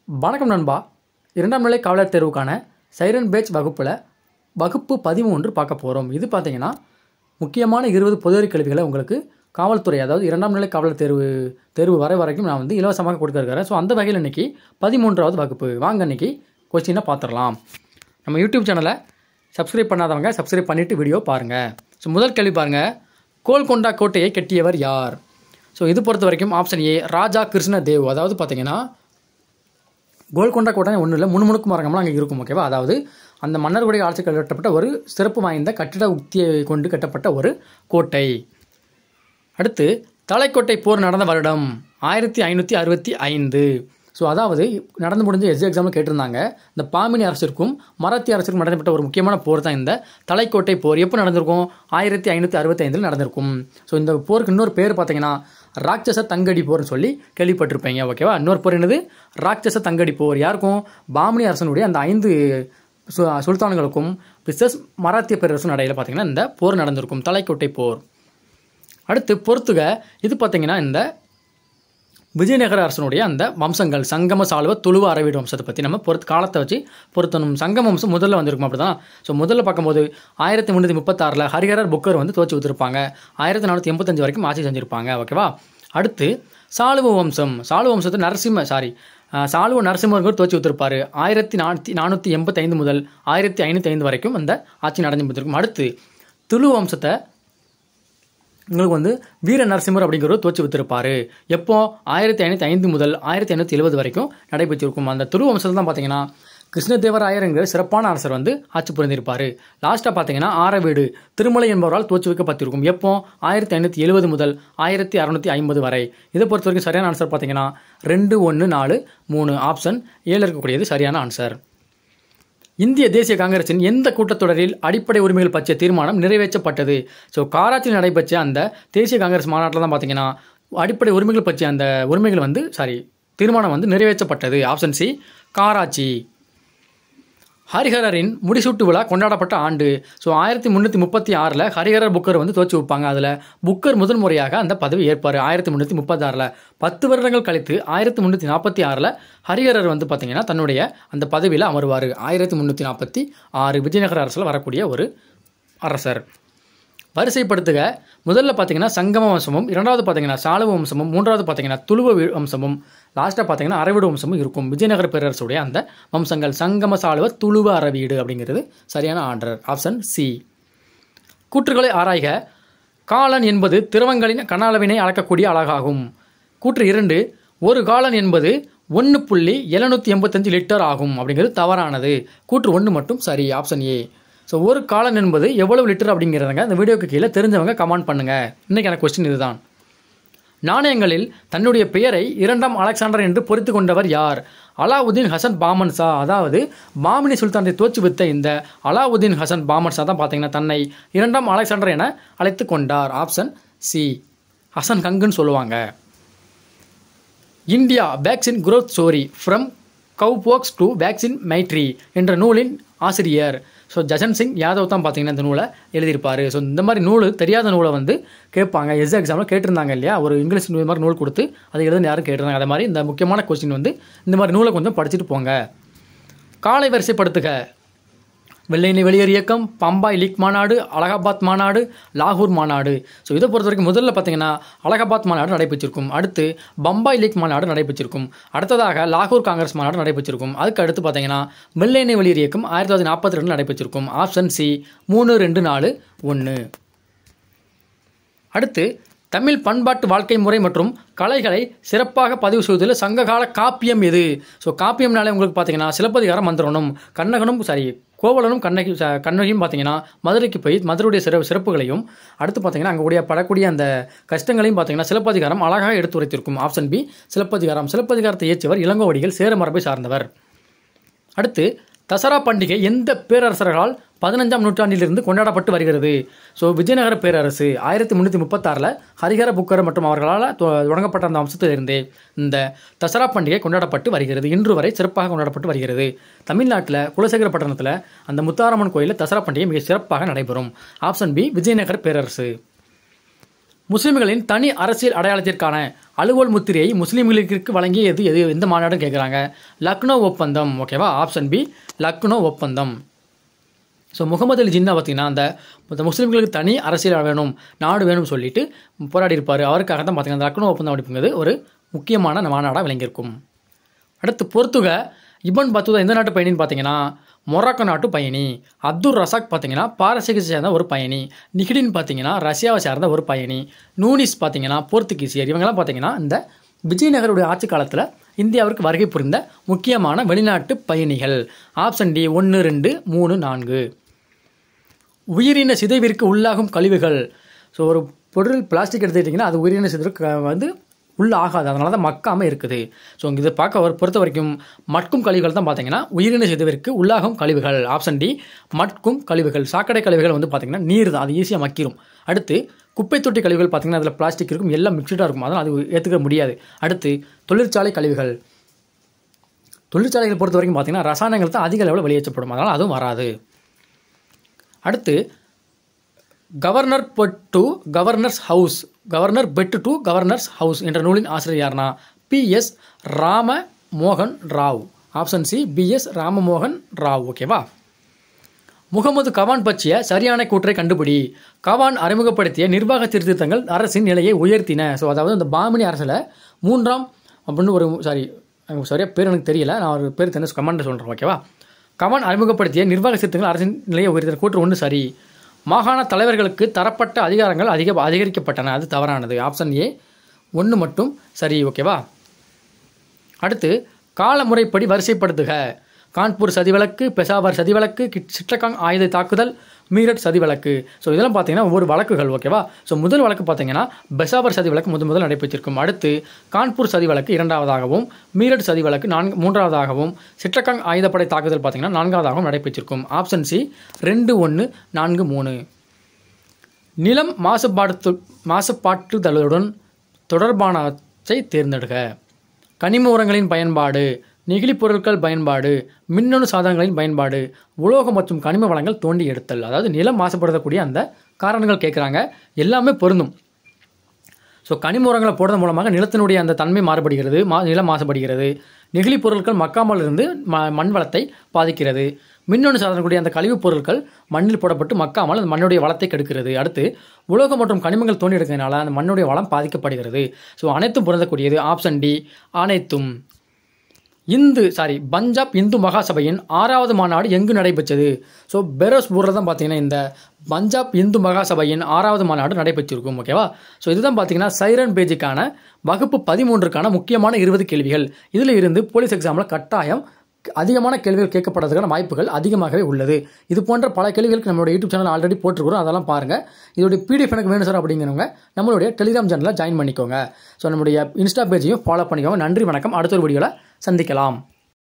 வணக்கம் நண்பா இரண்டாம் நிலை காவலர் தேர்வுக்கான சைரன் பேட்ச் வகுப்பில் வகுப்பு பதிமூன்று பார்க்க போகிறோம் இது பார்த்தீங்கன்னா முக்கியமான இருபது பொதுவெறி கேள்விகளை உங்களுக்கு காவல்துறை அதாவது இரண்டாம் நிலை காவலர் தேர்வு தேர்வு வரை வரைக்கும் நான் வந்து இலவசமாக கொடுக்க இருக்கிறேன் ஸோ அந்த வகையில் இன்னைக்கு பதிமூன்றாவது வகுப்பு வாங்க இன்னைக்கு கொஸ்டினை பார்த்துடலாம் நம்ம யூடியூப் சேனலை சப்ஸ்கிரைப் பண்ணாதவங்க சப்ஸ்கிரைப் பண்ணிவிட்டு வீடியோ பாருங்கள் ஸோ முதல் கேள்வி பாருங்கள் கோல்கொண்டா கோட்டையை கட்டியவர் யார் ஸோ இது பொறுத்த வரைக்கும் ஆப்ஷன் ஏ ராஜா கிருஷ்ண தேவ் அதாவது பார்த்தீங்கன்னா கோல்கொண்டா கோட்டை ஒன்றும் இல்லை முணுமுணுக்கு மரங்கம்லாம் அங்கே இருக்கும் ஓகேவா அதாவது அந்த மன்னர்களுடைய ஆட்சி கட்டப்பட்ட ஒரு சிறப்பு வாய்ந்த கட்டிட உக்தியை கொண்டு கட்டப்பட்ட ஒரு கோட்டை அடுத்து தலைக்கோட்டை போர் நடந்த வருடம் ஆயிரத்தி ஐநூற்றி அறுபத்தி ஐந்து ஸோ அதாவது நடந்து முடிஞ்ச எஸ்ஏ எக்ஸாமில் கேட்டிருந்தாங்க இந்த பாமினி அரசிற்கும் மராத்தி அரசிற்கும் நடத்தப்பட்ட ஒரு முக்கியமான போர் தான் இந்த தலைக்கோட்டை போர் எப்போ நடந்திருக்கும் ஆயிரத்தி ஐநூற்றி அறுபத்தி ஐந்தில் நடந்திருக்கும் ஸோ இந்த போருக்கு இன்னொரு பேர் பார்த்தீங்கன்னா ராட்சச தங்கடி போர்னு சொல்லி கேள்விப்பட்டிருப்பீங்க ஓகேவா இன்னொரு போர் என்னது ராட்சச தங்கடி போர் யாருக்கும் பாமினி அரசனுடைய அந்த ஐந்து சு சுல்தான்களுக்கும் பிசஸ் மராத்திய பேரரசும் இடையில பார்த்தீங்கன்னா இந்த போர் நடந்திருக்கும் தலைக்கோட்டை போர் அடுத்து பொறுத்துக இது பார்த்தீங்கன்னா இந்த விஜயநகர அரசனுடைய அந்த வம்சங்கள் சங்கம சாலுவ துளுவ அரவீடு வம்சத்தை பற்றி நம்ம பொறுத்து காலத்தை வச்சு பொருத்தணும் சங்கம வம்சம் முதல்ல வந்திருக்கும் அப்படி தான் ஸோ முதல்ல பார்க்கும்போது ஆயிரத்தி முந்நூற்றி முப்பத்தாறில் ஹரிஹரர் புக்கர் வந்து தோச்சி ஊற்றிருப்பாங்க ஆயிரத்தி நானூற்றி எண்பத்தஞ்சு வரைக்கும் ஆட்சி செஞ்சுருப்பாங்க ஓகேவா அடுத்து சாலுவ வம்சம் சாலுவ வம்சத்தை நரசிம்ம சாரி சாலுவ நரசிம்மர்கள் தோச்சி ஊற்றிருப்பாரு ஆயிரத்தி நானூற்றி நானூற்றி எண்பத்தைந்து முதல் ஆயிரத்தி ஐநூற்றி ஐந்து வரைக்கும் அந்த ஆட்சி நடந்து முடிஞ்சிருக்கும் அடுத்து துளு வம்சத்தை உங்களுக்கு வந்து வீர நரசிம்மர் அப்படிங்கிறவர் தோச்சி வித்திருப்பாரு எப்போ ஆயிரத்தி ஐநூற்றி ஐந்து முதல் ஆயிரத்தி ஐநூற்றி எழுபது வரைக்கும் நடைபெற்றிருக்கும் அந்த துரு வம்சத்தில் தான் பார்த்தீங்கன்னா கிருஷ்ணதேவராயருங்கிற சிறப்பான அரசர் வந்து ஆட்சி புரிந்திருப்பார் லாஸ்ட்டாக பார்த்தீங்கன்னா ஆரவீடு திருமலை என்பவரால் தோச்சி வைக்கப்பட்டிருக்கும் எப்போ ஆயிரத்தி ஐநூற்றி எழுபது முதல் ஆயிரத்தி அறநூற்றி ஐம்பது வரை இதை பொறுத்த வரைக்கும் சரியான ஆன்சர் பார்த்தீங்கன்னா ரெண்டு ஒன்று நாலு மூணு ஆப்ஷன் ஏழு இருக்கக்கூடியது சரியான ஆன்சர் இந்திய தேசிய காங்கிரசின் எந்த கூட்டத்தொடரில் அடிப்படை உரிமைகள் பற்றிய தீர்மானம் நிறைவேற்றப்பட்டது ஸோ காராச்சியில் நடைபெற்ற அந்த தேசிய காங்கிரஸ் மாநாட்டில் தான் பார்த்தீங்கன்னா அடிப்படை உரிமைகள் பற்றிய அந்த உரிமைகள் வந்து சாரி தீர்மானம் வந்து நிறைவேற்றப்பட்டது ஆப்ஷன் சி காராச்சி ஹரிஹரரின் முடிசூட்டு விழா கொண்டாடப்பட்ட ஆண்டு ஸோ ஆயிரத்தி முந்நூற்றி முப்பத்தி ஆறில் ஹரிஹரர் புக்கர் வந்து தோச்சி வைப்பாங்க அதில் புக்கர் முதல் முறையாக அந்த பதவி ஏற்பார் ஆயிரத்தி முந்நூற்றி முப்பத்தாறில் பத்து வருடங்கள் கழித்து ஆயிரத்தி முந்நூற்றி நாற்பத்தி ஆறில் ஹரிஹரர் வந்து பார்த்தீங்கன்னா தன்னுடைய அந்த பதவியில் அமர்வார் ஆயிரத்தி முந்நூற்றி நாற்பத்தி ஆறு விஜயநகர அரசில் வரக்கூடிய ஒரு அரசர் வரிசைப்படுத்துக முதல்ல பார்த்தீங்கன்னா சங்கம வம்சமும் இரண்டாவது பார்த்தீங்கன்னா சாலுவ வம்சமும் மூன்றாவது பார்த்தீங்கன்னா துளுவ வி- வம்சமும் லாஸ்ட்டாக பார்த்தீங்கன்னா அரவிடு வம்சமும் இருக்கும் விஜயநகர பேரரசுடைய அந்த வம்சங்கள் சங்கம சாலுவ துளுவ அரவீடு அப்படிங்கிறது சரியான ஆர்டர் ஆப்ஷன் சி கூற்றுகளை ஆராய்க காலன் என்பது திரவங்களின் கன அளவினை அளக்கக்கூடிய அலகாகும் கூற்று இரண்டு ஒரு காலன் என்பது ஒன்று புள்ளி எழுநூற்றி எண்பத்தஞ்சு லிட்டர் ஆகும் அப்படிங்கிறது தவறானது கூற்று ஒன்று மட்டும் சரி ஆப்ஷன் ஏ ஸோ ஒரு காலன் என்பது எவ்வளவு லிட்டர் அப்படிங்கிறதுங்க இந்த வீடியோக்கு கீழே தெரிஞ்சவங்க கமெண்ட் பண்ணுங்க இன்னைக்கான கொஸ்டின் இதுதான் நாணயங்களில் தன்னுடைய பெயரை இரண்டாம் அலெக்சாண்டர் என்று பொறித்து கொண்டவர் யார் அலாவுதீன் ஹசன் பாமன் ஷா அதாவது பாமினி சுல்தானை தோற்றுவித்த இந்த அலாவுதீன் ஹசன் பாமன் ஷா தான் பார்த்தீங்கன்னா தன்னை இரண்டாம் அலெக்சாண்டர் என அழைத்து கொண்டார் ஆப்ஷன் சி ஹசன் கங்குன்னு சொல்லுவாங்க India vaccine growth story from cowpox to vaccine Maitri என்ற நூலின் ஆசிரியர் ஸோ ஜசன் சிங் யாதவ் தான் பார்த்தீங்கன்னா இந்த நூலை எழுதியிருப்பார் ஸோ இந்த மாதிரி நூல் தெரியாத நூலை வந்து கேட்பாங்க எஸ் எக்ஸாமில் கேட்டிருந்தாங்க இல்லையா ஒரு இங்கிலீஷ் நூல் மாதிரி நூல் கொடுத்து அது எழுத யாரும் கேட்டிருந்தாங்க அதே மாதிரி இந்த முக்கியமான கொஸ்டின் வந்து இந்த மாதிரி நூலை கொஞ்சம் படிச்சுட்டு போங்க காலை வரிசைப்படுத்துக வெள்ளையனை வெளியேறு இயக்கம் பம்பாய் லீக் மாநாடு அலகாபாத் மாநாடு லாகூர் மாநாடு ஸோ இதை பொறுத்த வரைக்கும் முதல்ல பார்த்தீங்கன்னா அலகாபாத் மாநாடு நடைபெற்றிருக்கும் அடுத்து பம்பாய் லீக் மாநாடு நடைபெற்றிருக்கும் அடுத்ததாக லாகூர் காங்கிரஸ் மாநாடு நடைபெற்றிருக்கும் அதுக்கு அடுத்து பார்த்தீங்கன்னா வெள்ளையனை வெளியேறு இயக்கம் ஆயிரத்தி தொள்ளாயிரத்தி நாற்பத்தி ரெண்டு நடைபெற்றிருக்கும் ஆப்ஷன் சி மூணு ரெண்டு நாலு ஒன்று அடுத்து தமிழ் பண்பாட்டு வாழ்க்கை முறை மற்றும் கலைகளை சிறப்பாக பதிவு செய்வதில் சங்ககால காப்பியம் எது ஸோ காப்பியம்னாலே உங்களுக்கு பார்த்தீங்கன்னா சிலப்பதிகாரம் வந்துடணும் கண்ணகனும் சாரி கோவலனும் கண்ணகி ச- கண்ணகியும் பார்த்தீங்கன்னா மதுரைக்கு போய் மதுரையுடைய சிற சிறப்புகளையும் அடுத்து பார்த்தீங்கன்னா அங்கே கூடிய படக்கூடிய அந்த கஷ்டங்களையும் பார்த்தீங்கன்னா சிலப்பதிகாரம் அழகாக எடுத்துரைத்திருக்கும் ஆப்ஷன் பி சிலப்பதிகாரம் சிலப்பதிகாரத்தை இயற்றியவர் இளங்கோவடிகள் சேர மரபை சார்ந்தவர் அடுத்து தசரா பண்டிகை எந்த பேரரசர்களால் பதினஞ்சாம் நூற்றாண்டிலிருந்து கொண்டாடப்பட்டு வருகிறது ஸோ விஜயநகர பேரரசு ஆயிரத்தி முந்நூற்றி முப்பத்தாறில் ஹரிஹர புக்கர் மற்றும் அவர்களால் தொ- தொடங்கப்பட்ட அந்த வம்சத்திலிருந்தே இந்த தசரா பண்டிகை கொண்டாடப்பட்டு வருகிறது இன்று வரை சிறப்பாக கொண்டாடப்பட்டு வருகிறது தமிழ்நாட்டில் குலசேகரப்பட்டினத்தில் அந்த முத்தாரம்மன் கோயிலில் தசரா பண்டிகை மிக சிறப்பாக நடைபெறும் ஆப்ஷன் பி விஜயநகர பேரரசு முஸ்லிம்களின் தனி அரசியல் அடையாளத்திற்கான அலுவல் முத்திரையை முஸ்லிம்களுக்கு வழங்கிய எது எது எந்த மாநாடுன்னு கேட்குறாங்க லக்னோ ஒப்பந்தம் ஓகேவா ஆப்ஷன் பி லக்னோ ஒப்பந்தம் ஸோ முகமது அலி ஜின்னா பார்த்தீங்கன்னா அந்த இந்த முஸ்லீம்களுக்கு தனி அரசியல் வேணும் நாடு வேணும்னு சொல்லிட்டு போராடி இருப்பார் அவருக்காக தான் பார்த்தீங்கன்னா அந்த லக்னோ ஒப்பந்தம் அப்படிங்கிறது ஒரு முக்கியமான மாநாடாக விளங்கியிருக்கும் அடுத்து பொறுத்துக இபன் பத்துதா எந்த நாட்டு பயணின்னு பார்த்தீங்கன்னா மொராக்கோ நாட்டு பயணி அப்துல் ரசாக் பார்த்தீங்கன்னா பாரசீகத்தை சேர்ந்த ஒரு பயணி நிகிடின் பார்த்தீங்கன்னா ரஷ்யாவை சேர்ந்த ஒரு பயணி நூனிஸ் பார்த்தீங்கன்னா போர்த்துகீசியர் இவங்கெல்லாம் பார்த்தீங்கன்னா இந்த விஜயநகருடைய ஆட்சி காலத்தில் இந்தியாவிற்கு வருகை புரிந்த முக்கியமான வெளிநாட்டு பயணிகள் ஆப்ஷன் டி ஒன்று ரெண்டு மூணு நான்கு உயிரின சிதைவிற்கு உள்ளாகும் கழிவுகள் ஸோ ஒரு பொருள் பிளாஸ்டிக் எடுத்துக்கிட்டிங்கன்னா அது உயிரின சிதைவுக்கு வந்து உள்ள ஆகாது அதனால தான் மக்காமல் இருக்குது ஸோ இதை பார்க்க ஒரு பொறுத்த வரைக்கும் மட்கும் கழிவுகள் தான் பார்த்தீங்கன்னா உயிரின சிதைவிற்கு உள்ளாகும் கழிவுகள் ஆப்ஷன் டி மட்கும் கழிவுகள் சாக்கடை கழிவுகள் வந்து பார்த்தீங்கன்னா நீர் தான் அது ஈஸியாக மக்கிரும் அடுத்து குப்பை தொட்டி கழிவுகள் பார்த்தீங்கன்னா அதில் பிளாஸ்டிக் இருக்கும் எல்லாம் மிக்சடாக இருக்கும் அதனால் அது ஏற்றுக்க முடியாது அடுத்து தொழிற்சாலை கழிவுகள் தொழிற்சாலைகள் பொறுத்த வரைக்கும் பார்த்தீங்கன்னா ரசாயனங்கள் தான் அதிக அளவில் வெளியேற்றப்படும் அதனால் அதுவும் வராது அடுத்து governor bed to governor's house governor bed to governor's house என்ற நூலின் ஆசிரியர் யாருன்னா பி எஸ் ராம மோகன் Rao option C P S Ramamohan Rao ஓகேவா முகமது கவான் பற்றிய சரியான கூற்றை கண்டுபிடி கவான் அறிமுகப்படுத்திய நிர்வாக சீர்திருத்தங்கள் அரசின் நிலையை உயர்த்தின ஸோ அதாவது இந்த பாமினி அரசில் மூன்றாம் அப்படின்னு ஒரு சாரி எனக்கு சரியாக பேர் எனக்கு தெரியல நான் ஒரு பேர் தெரிஞ்சு கமெண்ட் சொல்கிறேன் ஓகேவா கவான் அறிமுகப்படுத்திய நிர்வாக சீர்திருத்தங்கள் அரசின் நிலையை உயர்த்தின கூற்று ஒன்று சரி மாகாண தலைவர்களுக்கு தரப்பட்ட அதிகாரங்கள் அதிக அதிகரிக்கப்பட்டன அது தவறானது ஆப்ஷன் ஏ ஒன்று மட்டும் சரி ஓகேவா அடுத்து காலமுறைப்படி வரிசைப்படுத்துக கான்பூர் சதிவழக்கு பெசாவர் சதிவழக்கு கிட் சிட்டகாங் ஆயுத தாக்குதல் மீரட் சதிவழக்கு ஸோ இதெல்லாம் பார்த்தீங்கன்னா ஒவ்வொரு வழக்குகள் ஓகேவா ஸோ முதல் வழக்கு பார்த்தீங்கன்னா பெசாவர் சதி வழக்கு முதல் முதல் நடைபெற்றிருக்கும் அடுத்து கான்பூர் சதி வழக்கு இரண்டாவதாகவும் மீரட் சதி வழக்கு நான்கு மூன்றாவதாகவும் சிட்டகாங் ஆயுதப்படை தாக்குதல் பார்த்தீங்கன்னா நான்காவதாகவும் நடைபெற்றிருக்கும் ஆப்ஷன் சி ரெண்டு ஒன்று நான்கு மூணு நிலம் மாசுபாடு மாசுபாட்டுதலுடன் தொடர்பானவற்றை தேர்ந்தெடுக்க கனிம உரங்களின் பயன்பாடு நெகிழி பொருட்கள் பயன்பாடு மின்னணு சாதனங்களின் பயன்பாடு உலோகம் மற்றும் கனிம வளங்கள் தோண்டி எடுத்தல் அதாவது நிலம் மாசுபடுத்தக்கூடிய அந்த காரணங்கள் கேட்குறாங்க எல்லாமே பொருந்தும் ஸோ கனிம உரங்களை போடுறது மூலமாக நிலத்தினுடைய அந்த தன்மை மாறுபடுகிறது மா நிலம் மாசுபடுகிறது நெகிழி பொருட்கள் மக்காமல் இருந்து ம மண் வளத்தை பாதிக்கிறது மின்னணு சாதனக்கூடிய அந்த கழிவுப் பொருட்கள் மண்ணில் போடப்பட்டு மக்காமல் அந்த மண்ணுடைய வளத்தை கெடுக்கிறது அடுத்து உலோகம் மற்றும் கனிமங்கள் தோண்டி எடுக்கிறதுனால அந்த மண்ணுடைய வளம் பாதிக்கப்படுகிறது ஸோ அனைத்தும் பொருந்தக்கூடியது ஆப்ஷன் டி அனைத்தும் இந்து சாரி பஞ்சாப் இந்து மகாசபையின் ஆறாவது மாநாடு எங்கு நடைபெற்றது ஸோ பெரோஸ்பூரில் தான் பார்த்தீங்கன்னா இந்த பஞ்சாப் இந்து மகாசபையின் ஆறாவது மாநாடு நடைபெற்றிருக்கும் ஓகேவா ஸோ இதுதான் பார்த்தீங்கன்னா சைரன் பேஜுக்கான வகுப்பு பதிமூன்றுக்கான முக்கியமான இருபது கேள்விகள் இதில் இருந்து போலீஸ் எக்ஸாமில் கட்டாயம் அதிகமான கேள்விகள் கேட்கப்படுறதுக்கான வாய்ப்புகள் அதிகமாகவே உள்ளது இது போன்ற பல கேள்விகளுக்கு நம்மளுடைய யூடியூப் சேனல் ஆல்ரெடி போட்டிருக்கிறோம் அதெல்லாம் பாருங்கள் இதோடைய பிடிஎஃப் எனக்கு வேணும் சார் அப்படிங்கிறவங்க நம்மளுடைய டெலிகிராம் சேனலில் ஜாயின் பண்ணிக்கோங்க ஸோ நம்மளுடைய இன்ஸ்டா பேஜையும் ஃபாலோ பண்ணிக்கோங்க நன்றி வணக்கம் அடுத்த ஒரு வீடியோவில் சந்திக்கலாம்